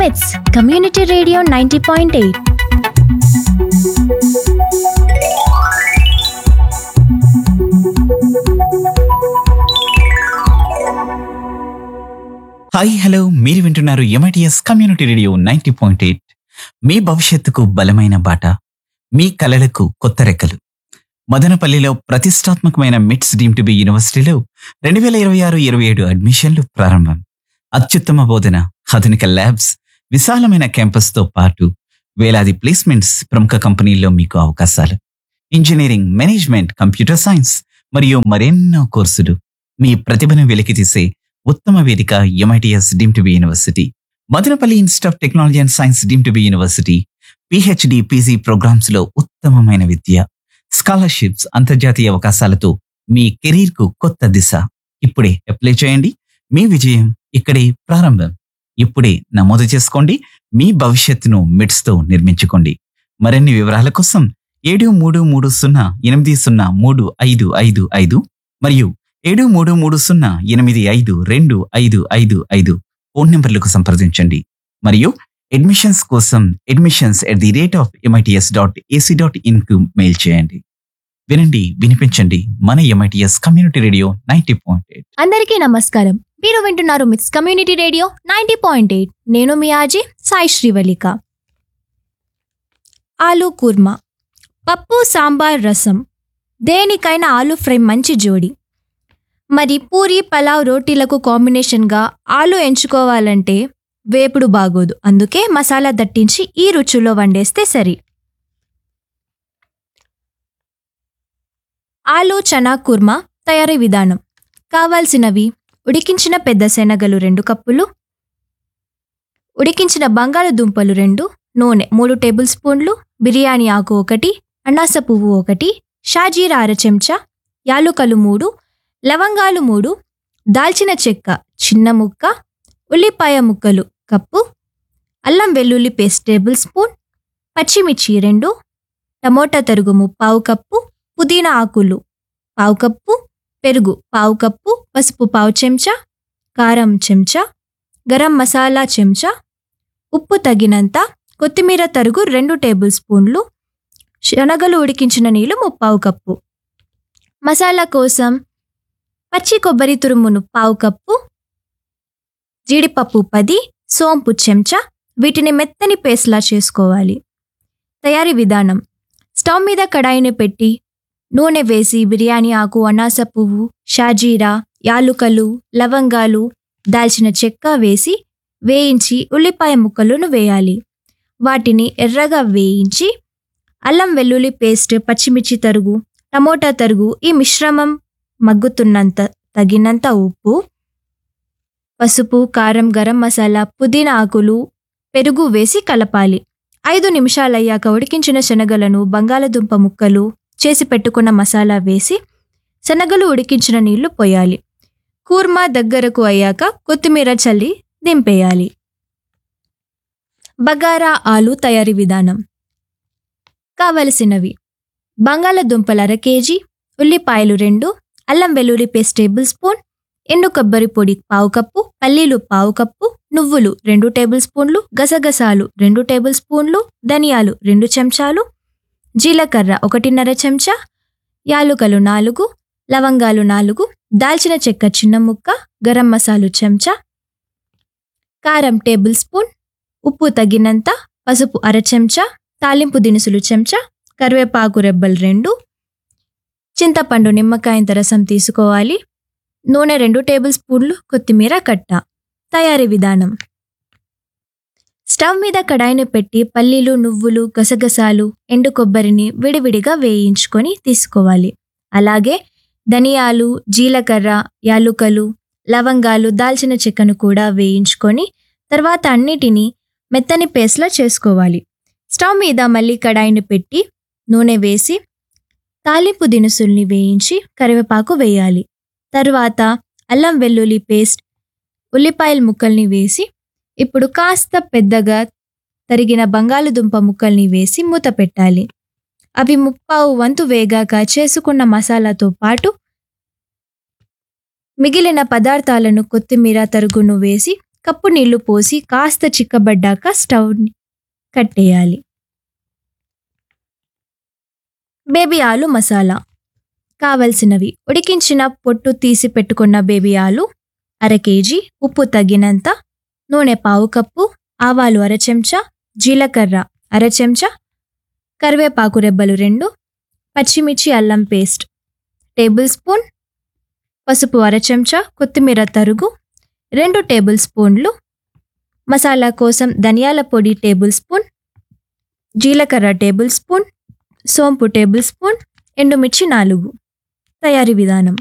pets community radio ninety point eight hi hello మీరు వింటున్నారు MITS community radio ninety point eight మీ భవిష్యత్తుకు బలమైన బాట మీ కలలకు కొత్త రెక్కలు మదనపల్లిలో ప్రతిష్టాత్మకమైన మిట్స్ డీమ్ టు బి యూనివర్సిటీలో రెండు వేల ఇరవై ఆరు ఇరవై ఏడు అడ్మిషన్లు ప్రారంభం అత్యుత్తమ బోధన ఆధునిక ల్యాబ్స్ విశాలమైన క్యాంపస్తో పాటు వేలాది ప్లేస్మెంట్స్ ప్రముఖ కంపెనీల్లో మీకు అవకాశాలు ఇంజనీరింగ్ మేనేజ్మెంట్ కంప్యూటర్ సైన్స్ మరియు మరెన్నో కోర్సులు మీ ప్రతిభను వెలికితీసే ఉత్తమ వేదిక MITS deemed to be university Madanapalle institute of technology and science deemed to be university PhD PG programmes లో ఉత్తమమైన విద్య స్కాలర్షిప్స్ అంతర్జాతీయ అవకాశాలతో మీ కెరీర్ కు కొత్త దిశ ఇప్పుడే అప్లై చేయండి మీ విజయం ఇక్కడే ప్రారంభం ఇప్పుడే నమోదు చేసుకోండి మీ భవిష్యత్తును మిడ్స్ తో నిర్మించుకోండి మరిన్ని వివరాల కోసం ఏడు మూడు మూడు సున్నా ఎనిమిది సున్నా మూడు ఐదు ఐదు ఐదు మరియు ఏడు మూడు మూడు సున్నా ఎనిమిది ఐదు రెండు ఐదు ఐదు ఐదు ఫోన్ నెంబర్లకు సంప్రదించండి మరియు అడ్మిషన్స్ కోసం admissions at the rate of MITS dot AC dot ఇన్కు మెయిల్ చేయండి వినండి వినిపించండి మన MITS community radio ninety point eight అందరికీ నమస్కారం మీరు వింటున్నారు MITS community radio ninety point eight నేను మీ ఆజీ సాయి శ్రీవల్లిక ఆలు కుర్మా పప్పు సాంబార్ రసం దేనికైనా ఆలు ఫ్రై మంచి జోడి మరి పూరి పలావ్ రోటీలకు కాంబినేషన్గా ఆలు ఎంచుకోవాలంటే వేపుడు బాగోదు అందుకే మసాలా దట్టించి ఈ రుచుల్లో వండేస్తే సరి ఆలు చనా కుర్మా తయారీ విధానం కావాల్సినవి ఉడికించిన పెద్ద శనగలు రెండు కప్పులు ఉడికించిన బంగాళదుంపలు రెండు నూనె మూడు టేబుల్ స్పూన్లు బిర్యానీ ఆకు ఒకటి అనాస పువ్వు ఒకటి షాజీరా అర చెంచా యాలుకలు మూడు లవంగాలు మూడు దాల్చిన చెక్క చిన్న ముక్క ఉల్లిపాయ ముక్కలు కప్పు అల్లం వెల్లుల్లి పేస్ట్ టేబుల్ స్పూన్ పచ్చిమిర్చి రెండు టమోటా తరుగుము పావు కప్పు పుదీనా ఆకులు పావు కప్పు పెరుగు పావు కప్పు పసుపు పావు చెంచా కారం చెంచా గరం మసాలా చెంచా ఉప్పు తగినంత కొత్తిమీర తరుగు రెండు టేబుల్ స్పూన్లు శనగలు ఉడికించిన నీళ్లు ముప్పావు కప్పు మసాలా కోసం పచ్చి కొబ్బరి తురుమును పావు కప్పు జీడిపప్పు పది సోంపు చెంచా వీటిని మెత్తని పేస్ట్లా చేసుకోవాలి తయారీ విధానం స్టవ్ మీద కడాయిని పెట్టి నూనె వేసి బిర్యానీ ఆకు అనాస పువ్వు షాజీరా యాలుకలు లవంగాలు దాల్చిన చెక్క వేసి వేయించి ఉల్లిపాయ ముక్కలను వేయాలి వాటిని ఎర్రగా వేయించి అల్లం వెల్లుల్లి పేస్ట్ పచ్చిమిర్చి తరుగు టమోటా తరుగు ఈ మిశ్రమం మగ్గుతున్నంత తగినంత ఉప్పు పసుపు కారం గరం మసాలా పుదీనా ఆకులు పెరుగు వేసి కలపాలి ఐదు నిమిషాలయ్యాక ఉడికించిన శనగలను బంగాళదుంప ముక్కలు చేసి పెట్టుకున్న మసాలా వేసి శనగలు ఉడికించిన నీళ్లు పోయాలి కూర్మా దగ్గరకు అయ్యాక కొత్తిమీర చల్లి దింపేయాలి బగారా ఆలు తయారీ విధానం కావలసినవి బంగాళదుంపలు అర కేజీ ఉల్లిపాయలు రెండు అల్లం వెల్లుల్లి పేస్ట్ టేబుల్ స్పూన్ ఎండు కొబ్బరి పొడి పావు కప్పు పల్లీలు పావు కప్పు నువ్వులు రెండు టేబుల్ స్పూన్లు గసగసాలు రెండు టేబుల్ స్పూన్లు ధనియాలు రెండు చెంచాలు జీలకర్ర ఒకటిన్నర చెంచా యాలుకలు నాలుగు లవంగాలు నాలుగు దాల్చిన చెక్క చిన్న ముక్క గరం మసాలు చెంచా కారం టేబుల్ స్పూన్ ఉప్పు తగినంత పసుపు అర చెంచా తాలింపు దినుసులు చెంచా కరివేపాకు రెబ్బలు రెండు చింతపండు నిమ్మకాయంత రసం తీసుకోవాలి నూనె రెండు టేబుల్ స్పూన్లు కొత్తిమీర కట్ట తయారీ విధానం స్టవ్ మీద కడాయిని పెట్టి పల్లీలు నువ్వులు గసగసాలు ఎండు కొబ్బరిని విడివిడిగా వేయించుకొని తీసుకోవాలి అలాగే ధనియాలు జీలకర్ర యాలుకలు లవంగాలు దాల్చిన చెక్కను కూడా వేయించుకొని తర్వాత అన్నిటినీ మెత్తని పేస్ట్లా చేసుకోవాలి స్టవ్ మీద మళ్ళీ కడాయిని పెట్టి నూనె వేసి తాలింపు దినుసుల్ని వేయించి కరివేపాకు వేయాలి తరువాత అల్లం వెల్లుల్లి పేస్ట్ ఉల్లిపాయల ముక్కల్ని వేసి ఇప్పుడు కాస్త పెద్దగా తరిగిన బంగాళదుంప ముక్కల్ని వేసి మూత పెట్టాలి అవి ముప్పావు వంతు వేగాక చేసుకున్న మసాలాతో పాటు మిగిలిన పదార్థాలను కొత్తిమీర తరుగును వేసి కప్పు నీళ్లు పోసి కాస్త చిక్కబడ్డాక స్టవ్ని కట్టేయాలి బేబీ ఆలు మసాలా కావలసినవి ఉడికించిన పొట్టు తీసి పెట్టుకున్న బేబీ ఆలు అర కేజీ ఉప్పు తగినంత నూనె పావు కప్పు ఆవాలు అర చెంచా జీలకర్ర అర చెంచా కరివేపాకు రెబ్బలు రెండు పచ్చిమిర్చి అల్లం పేస్ట్ టేబుల్ స్పూన్ పసుపు అర చెంచా కొత్తిమీర తరుగు రెండు టేబుల్ స్పూన్లు మసాలా కోసం ధనియాల పొడి టేబుల్ స్పూన్ జీలకర్ర టేబుల్ స్పూన్ సోంపు టేబుల్ స్పూన్ ఎండుమిర్చి నాలుగు తయారీ విధానం